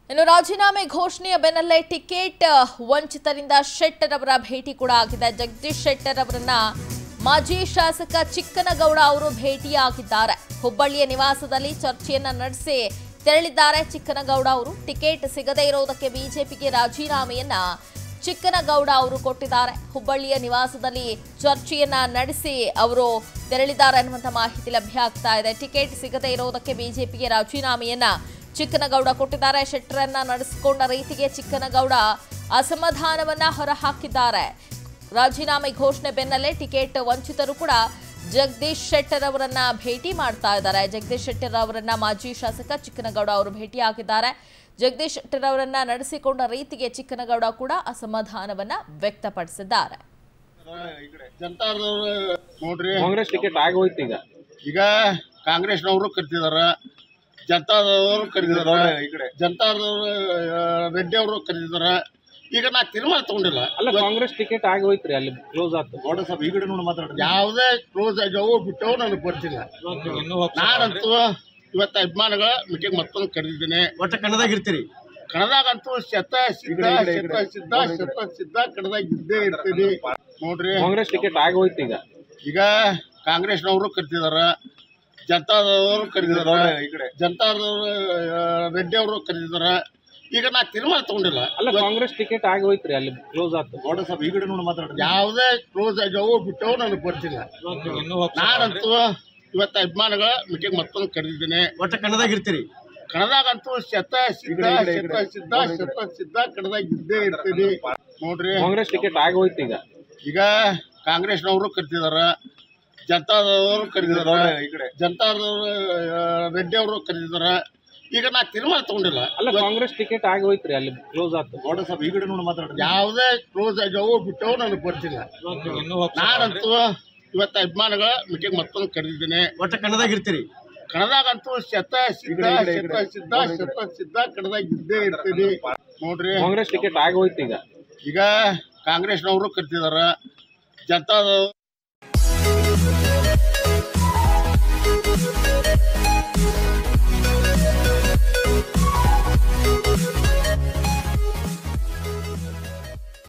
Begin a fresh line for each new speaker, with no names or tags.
ಇನ್ನು ರಾಜೀನಾಮೆ ಘೋಷಣೆಯ ಬೆನ್ನಲ್ಲೇ ಟಿಕೆಟ್ ವಂಚಿತರಿಂದ ಶೆಟ್ಟರ್ ಅವರ ಭೇಟಿ ಕೂಡ ಆಗಿದೆ ಜಗದೀಶ್ ಶೆಟ್ಟರ್ ಅವರನ್ನ ಮಾಜಿ ಶಾಸಕ ಚಿಕ್ಕನಗೌಡ ಅವರು ಭೇಟಿಯಾಗಿದ್ದಾರೆ ಹುಬ್ಬಳ್ಳಿಯ ನಿವಾಸದಲ್ಲಿ ಚರ್ಚೆಯನ್ನ ನಡೆಸಿ ತೆರಳಿದ್ದಾರೆ ಚಿಕ್ಕನಗೌಡ ಅವರು ಟಿಕೆಟ್ ಸಿಗದೇ ಇರೋದಕ್ಕೆ ಬಿಜೆಪಿಗೆ ರಾಜೀನಾಮೆಯನ್ನ ಚಿಕ್ಕನಗೌಡ ಅವರು ಕೊಟ್ಟಿದ್ದಾರೆ ಹುಬ್ಬಳ್ಳಿಯ ನಿವಾಸದಲ್ಲಿ ಚರ್ಚೆಯನ್ನ ನಡೆಸಿ ಅವರು ತೆರಳಿದ್ದಾರೆ ಅನ್ನುವಂಥ ಮಾಹಿತಿ ಲಭ್ಯ ಆಗ್ತಾ ಇದೆ ಟಿಕೆಟ್ ಸಿಗದೇ ಇರೋದಕ್ಕೆ ಬಿಜೆಪಿಗೆ ರಾಜೀನಾಮೆಯನ್ನ ಚಿಕ್ಕನಗೌಡ ಕೊಟ್ಟಿದ್ದಾರೆ ಶೆಟ್ಟರನ್ನ ನಡೆಸಿಕೊಂಡ ರೀತಿಗೆ ಚಿಕ್ಕನಗೌಡ ಅಸಮಾಧಾನವನ್ನ ಹೊರಹಾಕಿದ್ದಾರೆ ರಾಜೀನಾಮೆ ಘೋಷಣೆ ಬೆನ್ನಲ್ಲೇ ಟಿಕೆಟ್ ವಂಚಿತರು ಕೂಡ ಜಗದೀಶ್ ಶೆಟ್ಟರ್ ಅವರನ್ನ ಭೇಟಿ ಮಾಡ್ತಾ ಇದ್ದಾರೆ ಜಗದೀಶ್ ಶೆಟ್ಟರ್ ಅವರನ್ನ ಮಾಜಿ ಶಾಸಕ ಚಿಕ್ಕನಗೌಡ ಅವರು ಭೇಟಿಯಾಗಿದ್ದಾರೆ ಜಗದೀಶ್ ಶೆಟ್ಟರ್ ಅವರನ್ನ ನಡೆಸಿಕೊಂಡ ರೀತಿಗೆ ಚಿಕ್ಕನಗೌಡ ಕೂಡ ಅಸಮಾಧಾನವನ್ನ ವ್ಯಕ್ತಪಡಿಸಿದ್ದಾರೆ
ಜನತಾದವ್ರು ನೋಡ್ರಿ
ಕಾಂಗ್ರೆಸ್ ಟಿಕೆಟ್ ಆಗೋಯ್ತು ಈಗ
ಈಗ ಕಾಂಗ್ರೆಸ್ನವರು ಕರಿತಿದಾರ ಜನತಾದವರು ಕರೆದಿದಾರ ಜನತಾದವರು ರೆಡ್ಡಿ ಅವರು ಕರೆದಿದಾರ ಈಗ ನಾ ತೀರ್ಮಾನ ತಗೊಂಡಿಲ್ಲ
ಅಲ್ಲ ಕಾಂಗ್ರೆಸ್ ಟಿಕೆಟ್ ಆಗೋಯ್ತ್ರಿ ಅಲ್ಲಿ ಕ್ಲೋಸ್ ಆಯ್ತು
ಗೌಡ ಸಾಬ್ ಈ ಕಡೆ ನೋಡಿ ಮಾತಾಡ್ರಿ
ಯಾವುದೇ ಕ್ಲೋಸ್ ಆಗ್ಯಾವು ಬಿಟ್ಟವು ನನಗೆ ಗೊತ್ತಿಲ್ಲ ನಾನಂತೂ ಇವತ್ತು ಅಭಿಮಾನಿಗಳ ಮೀಟಿಂಗ್ ಮತ್ತೊಂದು ಕರೆದಿದ್ದೇನೆ
ಒಟ್ಟ ಕನ್ನಡದಾಗ ಇರ್ತೀರಿ
ಕನ್ನದಾಗಂತೂ ಶತ ಸಿದ್ಧ ಶತ ಸಿದ್ಧ ಶತ ಸಿದ್ಧ ಕನ್ನದಾಗ ಇದ್ದೇ ಇರ್ತೀನಿ ನೋಡ್ರಿ
ಕಾಂಗ್ರೆಸ್ ಟಿಕೆಟ್ ಆಗೋಯ್ತು ಈಗ
ಈಗ ಕಾಂಗ್ರೆಸ್ನವರು ಕರಿತಿದಾರ ಜನತಾದವರು ಕರೆದಿದಾರ ಜನತಾದವರು ರೆಡ್ಡಿ ಅವರು ಕರೆದಿದಾರ ಈಗ ನಾ ತೀರ್ಮಾನ ತಗೊಂಡಿಲ್ಲ
ಅಲ್ಲ ಕಾಂಗ್ರೆಸ್ ಟಿಕೆಟ್ ಆಗೋಯ್ತ್ರಿ ಅಲ್ಲಿ ಕ್ಲೋಸ್ ಆಯ್ತು
ಗೌಡ ಸಾಬ್ ಈ ಕಡೆ ನೋಡಿ ಮಾತಾಡ್ರಿ
ಯಾವುದೇ ಕ್ಲೋಸ್ ಆಗ್ಯಾವು ಬಿಟ್ಟವು ನನಗೆ ಗೊತ್ತಿಲ್ಲ ನಾನಂತೂ ಇವತ್ತು ಅಭಿಮಾನಿಗಳ ಮೀಟಿಂಗ್ ಮತ್ತೊಂದು ಕರೆದಿದ್ದೇನೆ
ಒಟ್ಟ ಕನ್ನಡದಾಗ ಇರ್ತೀರಿ
ಕನ್ನದಾಗಂತೂ ಶತ ಸಿದ್ಧ ಶತ ಸಿದ್ಧ ಶತ ಸಿದ್ಧ ಕನ್ನದಾಗ ಇದ್ದೇ ಇರ್ತೀನಿ ನೋಡ್ರಿ
ಕಾಂಗ್ರೆಸ್ ಟಿಕೆಟ್ ಆಗೋಯ್ತು ಈಗ
ಈಗ ಕಾಂಗ್ರೆಸ್ನವರು ಕರಿತಿದಾರ ಜನತಾದವರು ಕರೆದಿದಾರ ಜನತಾದವರು ರೆಡ್ಡಿ ಅವರು ಕರೆದಿದಾರ ಈಗ ನಾ ತೀರ್ಮಾನ ತಗೊಂಡಿಲ್ಲ
ಅಲ್ಲ ಕಾಂಗ್ರೆಸ್ ಟಿಕೆಟ್ ಆಗೋಯ್ತ್ರಿ ಅಲ್ಲಿ ಕ್ಲೋಸ್ ಆಯ್ತು
ಗೌಡ ಸಾಬ್ ಈ ಕಡೆ ನೋಡಿ ಮಾತಾಡ್ರಿ
ಯಾವುದೇ ಕ್ಲೋಸ್ ಆಗ್ಯಾವು ಬಿಟ್ಟವು ನನಗೆ ಗೊತ್ತಿಲ್ಲ ನಾನಂತೂ ಇವತ್ತು ಅಭಿಮಾನಿಗಳ ಮೀಟಿಂಗ್ ಮತ್ತೊಂದು ಕರೆದಿದ್ದೇನೆ
ಒಟ್ಟ ಕನ್ನಡದಾಗ ಇರ್ತೀರಿ
ಕನ್ನದಾಗಂತೂ ಶತ ಸಿದ್ಧ ಶತ ಸಿದ್ಧ ಶತ ಸಿದ್ಧ ಕನ್ನದಾಗ ಇದ್ದೇ ಇರ್ತೀನಿ ನೋಡ್ರಿ
ಕಾಂಗ್ರೆಸ್ ಟಿಕೆಟ್ ಆಗೋಯ್ತು ಈಗ
ಈಗ ಕಾಂಗ್ರೆಸ್ನವರು ಕರಿತಿದಾರ ಜನತಾದವರು